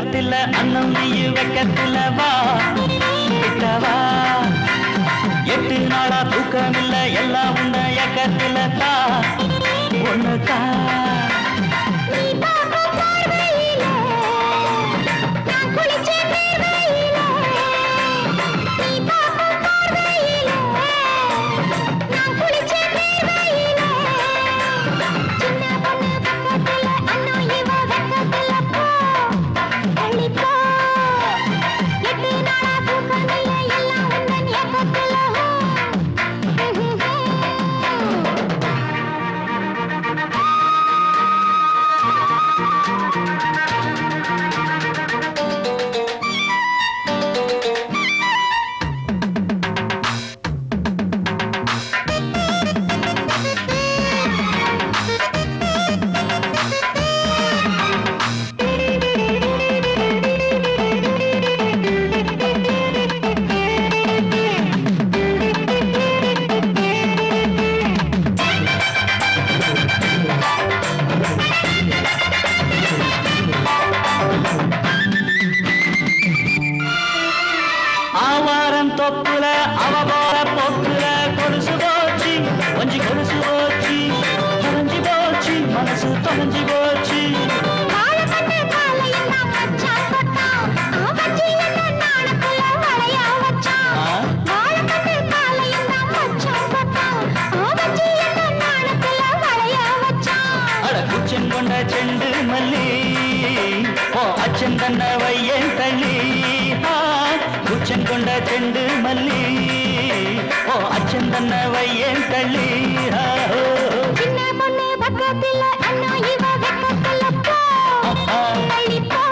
பக்கத்துல அண்ணன் நீ வெக்கத்துல வா கிட்ட வா எட்டு நாளா தூக்கம் இல்ல எல்லாம் உன்ன இயக்கத்துல தா ஒண்ணு தா நீ பார்க்கும் பார்வையிலே, நான் குளிச்ச தேர்வையிலே. நீ பார்க்கும் பார்வையிலே, நான் குளிச்ச தேர்வையிலே. சின்ன பொண்ணு பக்கத்துல, அண்ணன் இவ வெக்கத்துல போ, தள்ளி போ. எட்டு நாளா தூக்கம் இல்லை, எல்லாம் உந்தன் இயக்கத்துல ஹோ. ஆவாரம் தொப்புல அவ போற போக்குல கொலுசு போச்சு கொஞ்சி கொலுசு போச்சு தொலைஞ்சு போச்சு மனசு தொலைஞ்சு போச்சு வாழைப்பட்டு காலையில் நான் மச்சான் தொட்டான். அவன் வச்சு என்ன நாணக்குள்ள வளையா வச்சான். ஆ? வாழைப்பட்டு காலையில் நான் மச்சான் தொட்டான். அவன் வச்சு என்ன நாணக்குள்ள வளையா வச்சான். அட குச்சன் கொண்ட செண்டு மல்லி ஓ அச்சன் தன்ன வையன் தள்ளி ஆ, குச்சன் கொண்ட செண்டு மல்லி ஓ அச்சன் தன்ன வையன் தள்ளி ஆ, ஓ, ஓ. சின்ன பொண்ணு பக்கத்துல அண்ணா இவ வெக்கத்துல போ. தள்ளி போ.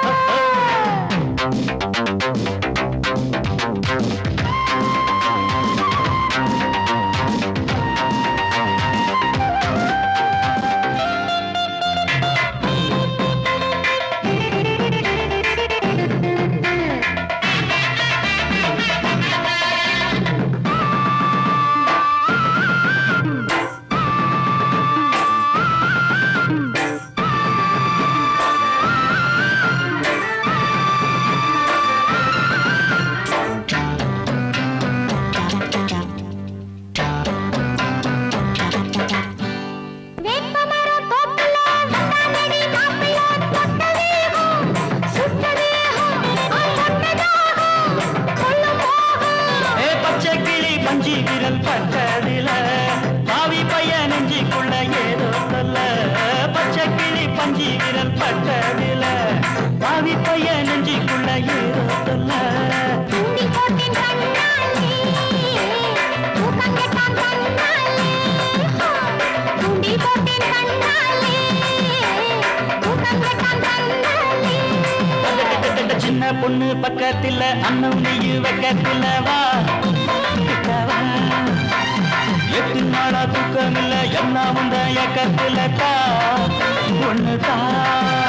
வேப்பமரம் தோப்புல வந்தானடி மாப்பிள்ளை தொட்ட வேகம், சுட்ட வேகம், ஆ, தொட்ட தாகம், கொல்லும் மோகம். ஏ பச்சை கிளி பஞ்சி விரல் பட்டதில பாவி பையன் நெஞ்சிக்குள்ள ஏதோ சொல்ல பச்சை கிளி பஞ்சி விரல் பட்டதில பாவி பையன் நெஞ்சிக்குள்ள ஏதோ சொல்ல தூண்டி போட்டேன் கண்ணாலே, தூக்கம் கெட்டான் கண்ணாலே. ஹா, தூண்டி போட்டேன் கண்ணாலே, தூக்கம் கெட்டான் கண்ணாலே. அடடடடட, சின்ன பொண்ணு பக்கத்துல அண்ணன் நெய்யு வைக்கத்துல வா கிட்ட வா. எட்டு நாளா தூக்கம் இல்ல எல்லாம் உந்த இயக்கத்துல தா ஒண்ணு தா